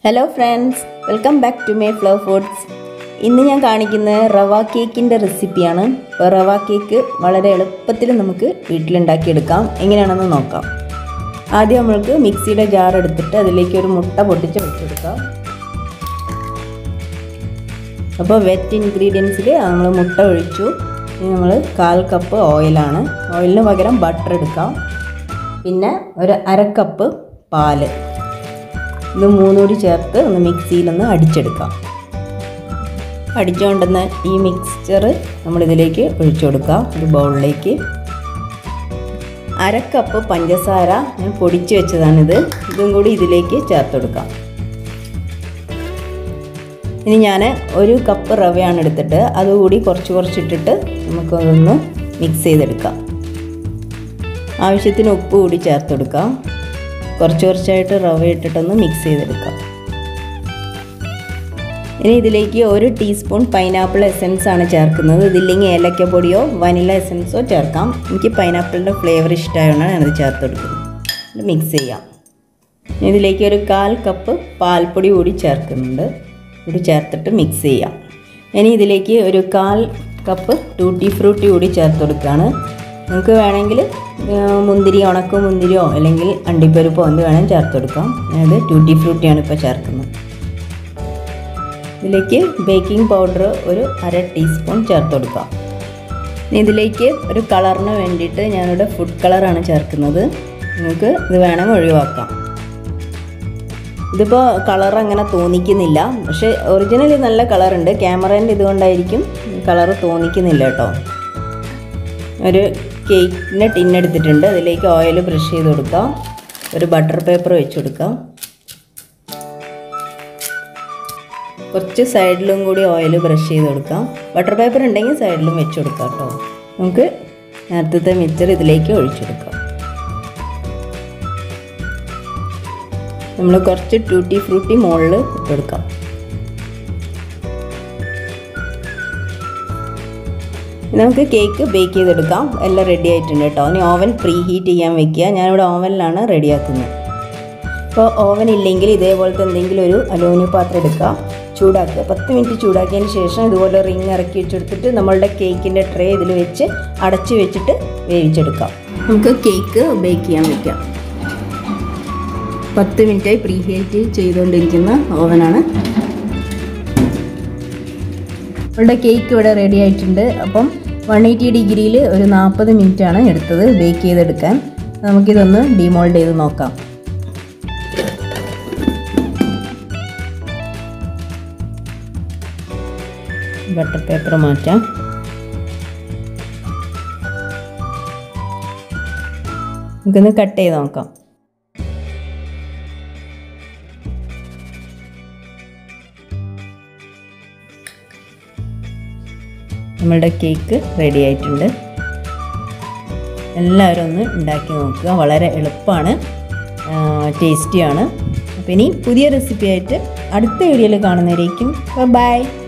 hello friends welcome back to my Flo Foods ഇന്ന് ഞാൻ കാണിക്കുന്നത് റവ കേക്കിൻ്റെ റെസിപ്പിയാണ് അപ്പോൾ റവ കേക്ക് വളരെ എളുപ്പത്തിൽ നമുക്ക് വീട്ടിലുണ്ടാക്കിയെടുക്കാം എങ്ങനെയാണെന്ന് നോക്കാം ആദ്യം നമ്മൾക്ക് മിക്സിയുടെ ജാർ എടുത്തിട്ട് അതിലേക്ക് ഒരു മുട്ട പൊട്ടിച്ച് വെച്ചെടുക്കാം അപ്പോൾ വെറ്റ് ഇൻഗ്രീഡിയൻസിൽ നമ്മൾ മുട്ട ഒഴിച്ചു ഇനി നമ്മൾ കാൽ കപ്പ് ഓയിലാണ് ഓയിലിന് പകരം ബട്ടർ എടുക്കാം പിന്നെ ഒരു അര കപ്പ് പാല് ഇത് മൂന്നുകൂടി ചേർത്ത് ഒന്ന് മിക്സിയിലൊന്ന് അടിച്ചെടുക്കാം അടിച്ചുകൊണ്ടുവന്ന ഈ മിക്സ്ചർ നമ്മളിതിലേക്ക് ഒഴിച്ചു കൊടുക്കാം ഒരു ബൗളിലേക്ക് അര കപ്പ് പഞ്ചസാര ഞാൻ പൊടിച്ച് വെച്ചതാണിത് ഇതും കൂടി ഇതിലേക്ക് ചേർത്ത് കൊടുക്കാം ഇനി ഞാൻ ഒരു കപ്പ് റവയാണ് എടുത്തിട്ട് അതുകൂടി കുറച്ച് കുറച്ചിട്ടിട്ട് നമുക്കൊന്ന് മിക്സ് ചെയ്തെടുക്കാം ആവശ്യത്തിന് ഉപ്പ് കൂടി ചേർത്ത് കൊടുക്കാം കുറച്ച് കുറച്ചായിട്ട് റവ ഇട്ടിട്ടൊന്ന് മിക്സ് ചെയ്തെടുക്കാം ഇനി ഇതിലേക്ക് ഒരു ടീസ്പൂൺ പൈനാപ്പിൾ എസൻസ് ആണ് ചേർക്കുന്നത് ഇതില്ലെങ്കിൽ ഏലക്കപ്പൊടിയോ വനില എസൻസോ ചേർക്കാം എനിക്ക് പൈനാപ്പിളിൻ്റെ ഫ്ലേവർ ഇഷ്ടമായതുകൊണ്ടാണ് ഞാനത് ചേർത്ത് കൊടുക്കുന്നത് മിക്സ് ചെയ്യാം ഇതിലേക്ക് ഒരു കാൽ കപ്പ് പാൽപ്പൊടി കൂടി ചേർക്കുന്നുണ്ട് കൂടി ചേർത്തിട്ട് മിക്സ് ചെയ്യാം ഇനി ഇതിലേക്ക് ഒരു കാൽ കപ്പ് ടൂട്ടി ഫ്രൂട്ടി കൂടി ചേർത്ത് കൊടുക്കുകയാണ് നിങ്ങൾക്ക് വേണമെങ്കിൽ മുന്തിരി ഉണക്ക മുന്തിരിയോ അല്ലെങ്കിൽ അണ്ടിപ്പരിപ്പോ എന്ത് വേണമെങ്കിൽ ചേർത്ത് കൊടുക്കാം അതായത് ടൂട്ടി ഫ്രൂട്ടിയാണ് ഇപ്പോൾ ചേർക്കുന്നത് ഇതിലേക്ക് ബേക്കിംഗ് പൗഡർ ഒരു അര ടീസ്പൂൺ ചേർത്ത് കൊടുക്കാം ഇനി ഇതിലേക്ക് ഒരു കളറിന് വേണ്ടിയിട്ട് ഞാനിവിടെ ഫുഡ് കളറാണ് ചേർക്കുന്നത് നിങ്ങൾക്ക് ഇത് വേണമെങ്കിൽ ഒഴിവാക്കാം ഇതിപ്പോൾ കളർ അങ്ങനെ തോന്നിക്കുന്നില്ല പക്ഷേ ഒറിജിനലി നല്ല കളറുണ്ട് ക്യാമറേൻ്റെ ഇതുകൊണ്ടായിരിക്കും കളർ തോന്നിക്കുന്നില്ല കേട്ടോ ഒരു കേക്കിൻ്റെ ടിന്നെടുത്തിട്ടുണ്ട് അതിലേക്ക് ഓയിൽ ബ്രഷ് ചെയ്ത് കൊടുക്കാം ഒരു ബട്ടർ പേപ്പർ വെച്ച് കൊടുക്കാം കുറച്ച് സൈഡിലും കൂടി ഓയിൽ ബ്രഷ് ചെയ്ത് കൊടുക്കാം ബട്ടർ പേപ്പർ ഉണ്ടെങ്കിൽ സൈഡിലും വെച്ച് കൊടുക്കാം കേട്ടോ നമുക്ക് നേരത്തെ മിക്സർ ഇതിലേക്ക് ഒഴിച്ചു കൊടുക്കാം നമ്മൾ കുറച്ച് ടൂട്ടി ഫ്രൂട്ടി മുകളിൽ ഇട്ടെടുക്കാം നമുക്ക് കേക്ക് ബേക്ക് ചെയ്തെടുക്കാം എല്ലാം റെഡി ആയിട്ടുണ്ട് കേട്ടോ ഇനി ഓവൻ പ്രീ ഹീറ്റ് ചെയ്യാൻ വെക്കുക ഞാനിവിടെ ഓവനിലാണ് റെഡിയാക്കുന്നത് അപ്പോൾ ഓവൻ ഇല്ലെങ്കിൽ ഇതേപോലത്തെ എന്തെങ്കിലും ഒരു അലൂമിനിയം പാത്രം എടുക്കുക ചൂടാക്കുക പത്ത് മിനിറ്റ് ചൂടാക്കിയതിന് ശേഷം ഇതുപോലെ റിങ് ഇറക്കി വെച്ചെടുത്തിട്ട് നമ്മളുടെ കേക്കിൻ്റെ ട്രേ ഇതിൽ വെച്ച് അടച്ച് വെച്ചിട്ട് വേവിച്ചെടുക്കാം നമുക്ക് കേക്ക് ബേക്ക് ചെയ്യാൻ വെക്കാം പത്ത് മിനിറ്റായി പ്രീ ഹീറ്റ് ചെയ്തുകൊണ്ടിരിക്കുന്ന ഓവനാണ് നമ്മളുടെ കേക്ക് ഇവിടെ റെഡി ആയിട്ടുണ്ട് അപ്പം വൺ എയ്റ്റി ഡിഗ്രിയിൽ ഒരു നാൽപ്പത് മിനിറ്റാണ് എടുത്തത് ബേക്ക് ചെയ്തെടുക്കാൻ നമുക്കിതൊന്ന് ഡിമോൾഡ് ചെയ്ത് നോക്കാം ബട്ടർ പേപ്പർ മാറ്റാം നമുക്കൊന്ന് കട്ട് ചെയ്ത് നോക്കാം നമ്മളുടെ കേക്ക് റെഡി ആയിട്ടുണ്ട് എല്ലാവരും ഒന്ന് ഉണ്ടാക്കി നോക്കുക വളരെ എളുപ്പമാണ് ടേസ്റ്റിയാണ് അപ്പോൾ ഇനി പുതിയ റെസിപ്പി ആയിട്ട് അടുത്ത വീഡിയോയിൽ കാണുന്നവരേക്കും ബൈ